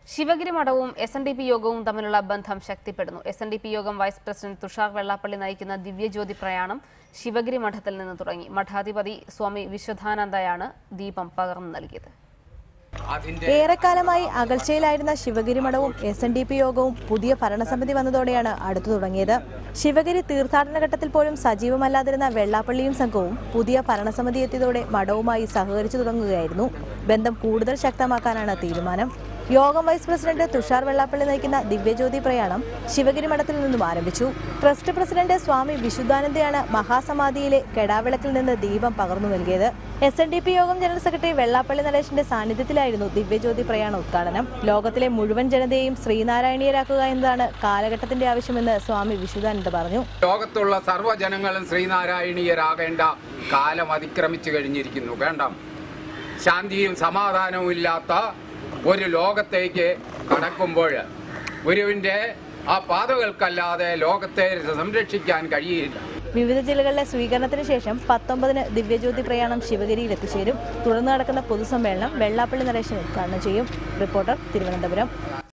ശിവഗിരി മഠവും S N D P യോഗവും തമ്മിലുള്ള ബന്ധം ശക്തിപ്പെടുന്നു എസ് എൻ ഡി പി യോഗം വൈസ് പ്രസിഡന്റ് തുഷാർ വെള്ളാപ്പള്ളി നയിക്കുന്ന ദിവ്യജ്യോതി പ്രയാണം ശിവഗിരി മഠത്തിൽ നിന്ന് തുടങ്ങി മഠാധിപതി സ്വാമി വിശ്വധാനന്ദയാണ് ദീപം പകർന്നു നൽകിയത് ഏറെക്കാലമായി അകൽച്ചയിലായിരുന്ന ശിവഗിരി മഠവും എസ് എൻ ഡി പി യോഗവും പുതിയ ഭരണസമിതി വന്നതോടെയാണ് അടുത്തു തുടങ്ങിയത് ശിവഗിരി തീർത്ഥാടന ഘട്ടത്തിൽ പോലും സജീവമല്ലാതിരുന്ന വെള്ളാപ്പള്ളിയും സംഘവും പുതിയ ഭരണസമിതി എത്തിയതോടെ മഠവുമായി സഹകരിച്ചു തുടങ്ങുകയായിരുന്നു ബന്ധം കൂടുതൽ ശക്തമാക്കാനാണ് തീരുമാനം യോഗം വൈസ് പ്രസിഡന്റ് തുഷാർ വെള്ളാപ്പള്ളി നയിക്കുന്ന ദിവ്യജ്യോതി പ്രയാണം ശിവഗിരി മഠത്തിൽ നിന്നും ആരംഭിച്ചു ട്രസ്റ്റ് പ്രസിഡന്റ് സ്വാമി വിശുദ്ധാനന്ദയാണ് മഹാസമാധിയിലെ കെടാവിളക്കിൽ നിന്ന് ദീപം പകർന്നു നൽകിയത് എസ് എൻ ഡി പി യോഗം ജനറൽ സെക്രട്ടറി വെള്ളാപ്പള്ളി നടേശന്റെ സാന്നിധ്യത്തിലായിരുന്നു ദിവ്യജ്യോതി പ്രയാണ ഉദ്ഘാടനം ലോകത്തിലെ മുഴുവൻ ജനതയെയും ശ്രീനാരായണീയരാക്കുക എന്നതാണ് കാലഘട്ടത്തിന്റെ ആവശ്യമെന്ന് സ്വാമി വിശുദ്ധാനന്ദ പറഞ്ഞു ലോകത്തുള്ള സർവ്വജനങ്ങളും ശ്രീനാരായണീയരാകേണ്ട കാലം അതിക്രമിച്ചു കഴിഞ്ഞിരിക്കുന്നു വേണ്ട ശാന്തിയും സമാധാനവും ഇല്ലാത്ത ഒരു ലോകത്തേക്ക് കടക്കുമ്പോൾ ഗുരുവിൻ്റെ ആ പാതകൾക്കല്ലാതെ ലോകത്തെ സംരക്ഷിക്കാൻ കഴിയില്ല വിവിധ ജില്ലകളിലെ സ്വീകരണത്തിന് ശേഷം പത്തൊമ്പതിന് ദിവ്യജ്യോതി പ്രയാണം ശിവഗിരിയിൽ എത്തിച്ചേരും തുടർന്ന് നടക്കുന്ന പൊതുസമ്മേളനം വെള്ളാപ്പള്ളി നടേശൻ ഉദ്ഘാടനം ചെയ്യും റിപ്പോർട്ടർ തിരുവനന്തപുരം